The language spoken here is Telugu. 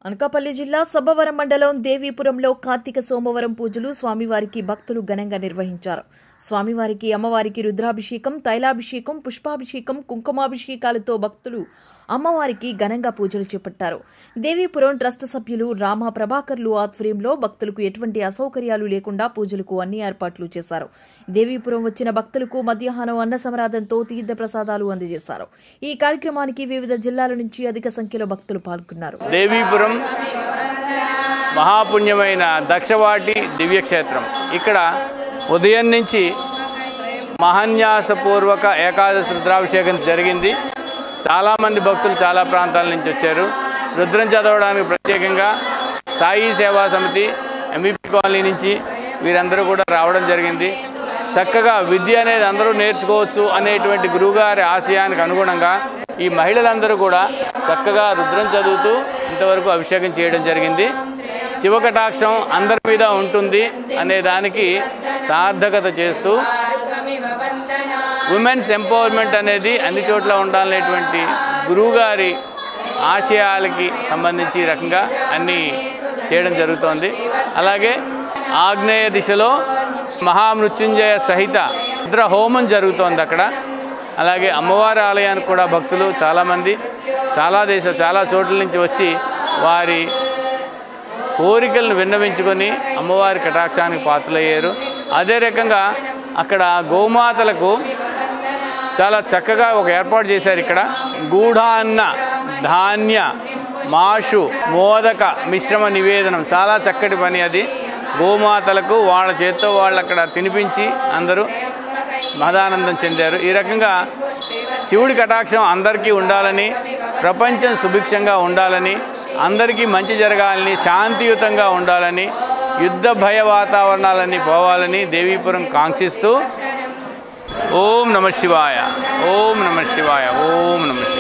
అనకాపల్లి జిల్లా సబ్బవరం మండలం దేవీపురంలో కార్తీక సోమవారం పూజలు స్వామివారికి భక్తులు ఘనంగా నిర్వహించారు స్వామివారికి అమ్మవారికి రుద్రాభిషేకం తైలాభిషేకం పుష్పాభిషేకం కుంకుమాభిషేకాలతో భక్తులు అమ్మవారికి ఘనంగా పూజలు చేపట్టారు దేవీపురం ట్రస్ట్ సభ్యులు రామ ప్రభాకర్లు ఆధ్వర్యంలో భక్తులకు ఎటువంటి అసౌకర్యాలు లేకుండా పూజలకు అన్ని ఏర్పాట్లు చేశారు దేవీపురం వచ్చిన భక్తులకు మధ్యాహ్నం అన్న సమరాధంతో తీర్థ ప్రసాదాలు అందజేశారు ఈ కార్యక్రమానికి వివిధ జిల్లాల నుంచి అధిక సంఖ్యలో భక్తులు పాల్గొన్నారు దేవీపురం మహాపుణ్యమైన దక్షవాటి దివ్యక్షేత్రం ఇక్కడ ఉదయం నుంచి మహాన్యాసపూర్వక ఏకాదశి రుద్రాభిషేకం జరిగింది చాలామంది భక్తులు చాలా ప్రాంతాల నుంచి వచ్చారు రుద్రం చదవడానికి ప్రత్యేకంగా సాయి సేవా సమితి ఎంబీపీ కాలనీ నుంచి వీరందరూ కూడా రావడం జరిగింది చక్కగా విద్య అనేది అందరూ నేర్చుకోవచ్చు అనేటువంటి గురువుగారి ఆశయానికి అనుగుణంగా ఈ మహిళలందరూ కూడా చక్కగా రుద్రం చదువుతూ ఇంతవరకు అభిషేకం చేయడం జరిగింది శివకటాక్షం అందరి మీద ఉంటుంది అనే దానికి సార్థకత చేస్తూ ఉమెన్స్ ఎంపవర్మెంట్ అనేది అన్ని చోట్ల ఉండాలనేటువంటి గురువుగారి ఆశయాలకి సంబంధించి ఈ రకంగా అన్నీ చేయడం జరుగుతోంది అలాగే ఆగ్నేయ దిశలో మహామృత్యుంజయ సహిత రుద్ర హోమం జరుగుతోంది అక్కడ అలాగే అమ్మవారి ఆలయానికి కూడా భక్తులు చాలామంది చాలా దేశ చాలా చోట్ల నుంచి వచ్చి వారి కోరికలను విన్నవించుకొని అమ్మవారి కటాక్షానికి పాత్రలయ్యారు అదే రకంగా అక్కడ గోమాతలకు చాలా చక్కగా ఒక ఏర్పాటు చేశారు ఇక్కడ గూఢాన్న ధాన్య మాషు మోదక మిశ్రమ నివేదనం చాలా చక్కటి పని అది గోమాతలకు వాళ్ళ చేత్తో వాళ్ళు అక్కడ తినిపించి అందరూ మహదానందం చెందారు ఈ రకంగా శివుడి కటాక్షం అందరికీ ఉండాలని ప్రపంచం సుభిక్షంగా ఉండాలని అందరికీ మంచి జరగాలని శాంతియుతంగా ఉండాలని యుద్ధ భయ వాతావరణాలన్నీ పోవాలని దేవీపురం కాంక్షిస్తూ ఓం నమ శివాయ ఓం నమ శివాయ ఓం నమ శివాయ